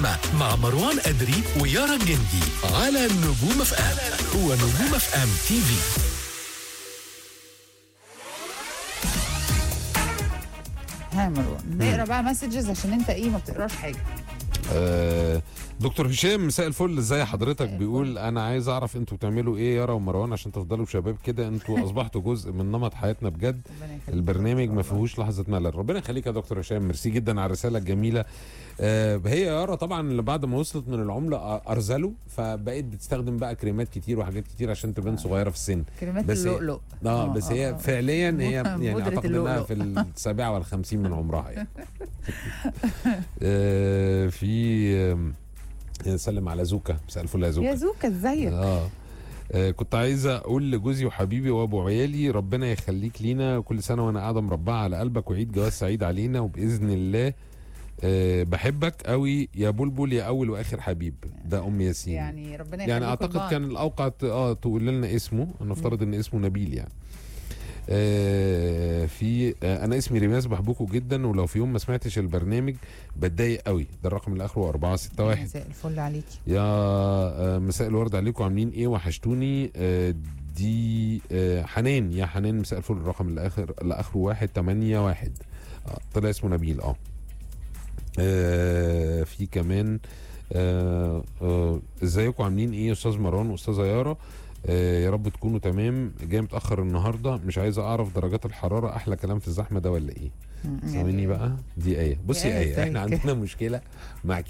مع مروان أدري ويارا الجندي على نجوم اف ام هو نجوم اف ام تي في ها مروان نقرا بقى مسجز عشان انت ايه ما بتقراش حاجه آه، دكتور هشام مساء الفل ازاي حضرتك مساء بيقول انا عايز اعرف انتوا بتعملوا ايه يارا ومروان عشان تفضلوا شباب كده انتوا اصبحتوا جزء من نمط حياتنا بجد ربنا يخليك. البرنامج ما فيهوش لحظه ملل ربنا يخليك يا دكتور هشام ميرسي جدا على الرساله الجميله آه هي يارا طبعا اللي بعد ما وصلت من العمله آه، ارزلوا فبقيت بتستخدم بقى كريمات كتير وحاجات كتير عشان تبان صغيره في السن كلمات بس هي- اللؤلؤ اه بس هي آه. فعليا هي يعني بودرة اعتقد انها اللؤلؤ. في السابعه والخمسين من عمرها يعني آه في آم، نسلم على زوكا مساء الفل يا يا زوكا زوكا ازيك اه آه، كنت عايزه اقول لجوزي وحبيبي وابو عيالي ربنا يخليك لينا كل سنه وانا قاعده مربعه على قلبك وعيد جواز سعيد علينا وباذن الله آه، بحبك قوي يا بلبل يا اول واخر حبيب ده ام ياسين يعني ربنا يخليك يعني اعتقد كان الاوقع ت- اه تقول لنا اسمه نفترض ان اسمه نبيل يعني آه في آه انا اسمي ريماس بحبكم جدا ولو في يوم ما سمعتش البرنامج بتضايق قوي ده الرقم اللي اخره 461 مساء الفل عليكي يا آه مساء الورد عليكم عاملين ايه وحشتوني آه دي آه حنان يا حنان مساء الفل الرقم اللي اخر اللي اخره 181 آه طلع اسمه نبيل اه آه، في كمان آه، آه، ازيكم عاملين ايه يا استاذ مروان واستاذه يارا آه، يا رب تكونوا تمام جاي متاخر النهارده مش عايز اعرف درجات الحراره احلى كلام في الزحمه ده ولا ايه مم، ثواني بقى دي ايه بصي يا ايه احنا ازيك؟ عندنا مشكله مع